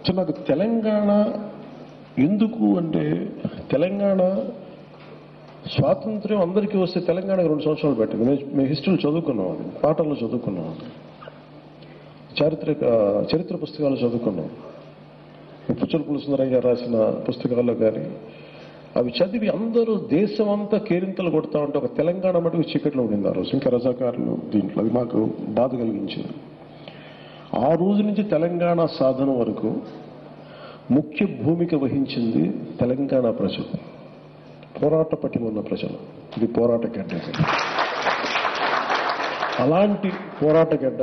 So నాకు తెలంగాణ ఎందుకు అంటే తెలంగాణ స్వాతంత్ర్యం అందరికీ వస్తే తెలంగాణకు రెండు సంవత్సరాలు పెట్టింది మేము- మేము హిస్టరీలో చదువుకున్నాం అది పాఠంలో చదువుకున్నాం అది చారిత్రక చరిత్ర పుస్తకాలు చదువుకున్నాం పుచ్చలపుల సుందరయ్య గారు రాసిన పుస్తకాల్లో కానీ అవి చదివి అందరూ దేశం అంతా కేరింతలు కొడతా ఉంటే ఒక తెలంగాణ మటుకు చీకట్లో ఉండింది ఆ రోజు ఇంకా రజాకారులు దీంట్లో అది మాకు బాధ కలిగించింది ఆ రోజు నుంచి తెలంగాణ సాధన వరకు ముఖ్య భూమిక వహించింది తెలంగాణ ప్రజలు పోరాట పటిమ ఉన్న ప్రజలు ఇది పోరాట గడ్డ ఇది. అలాంటి పోరాట గడ్డ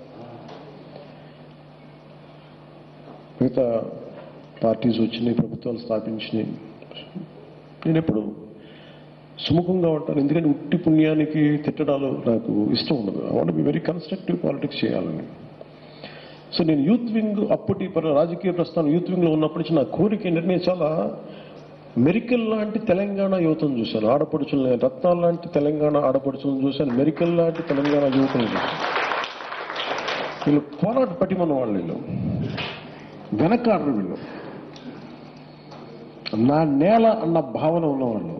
మిగతా పార్టీస్ వచ్చినాయి ప్రభుత్వాలు స్థాపించినాయి నేను ఎప్పుడు సుముఖంగా ఉంటాను ఎందుకంటే ఉట్టి పుణ్యానికి తిట్టడాలు నాకు ఇష్టం ఉండదు I want be very constructive politics చేయాలని సో నేను యూత్ వింగ్ అప్పటి పర- రాజకీయ ప్రస్థానం యూత్ వింగ్ లో ఉన్నప్పటి నుంచి నా కోరిక ఏంటంటే నేను చాలా మెరికల్ లాంటి తెలంగాణ యువతను చూశాను ఆడపడుచులు రత్నాల లాంటి తెలంగాణ ఆడపడుచులను చూశాను మెరికల్ లాంటి తెలంగాణ యువతను చూశాను వీళ్ళు పోరాట పటిమన్న వాళ్ళు వీళ్ళు వెనకాడరు వీళ్ళు నా నేల అన్న భావన ఉన్నవాళ్ళు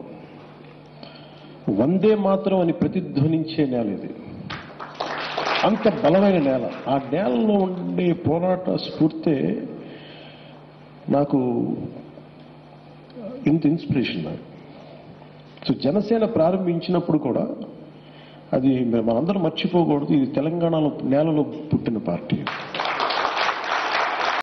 వందే మాత్రం అని ప్రతిధ్వనించే నేల ఇది అంత బలమైన నేల ఆ నేలలో ఉండే పోరాట స్ఫూర్తే నాకు ఇంత ఇన్స్పిరేషన్ నాకు సో జనసేన ప్రారంభించినప్పుడు కూడా అది మనందరం మర్చిపోకూడదు ఇది తెలంగాణలో నేలలో పుట్టిన పార్టీ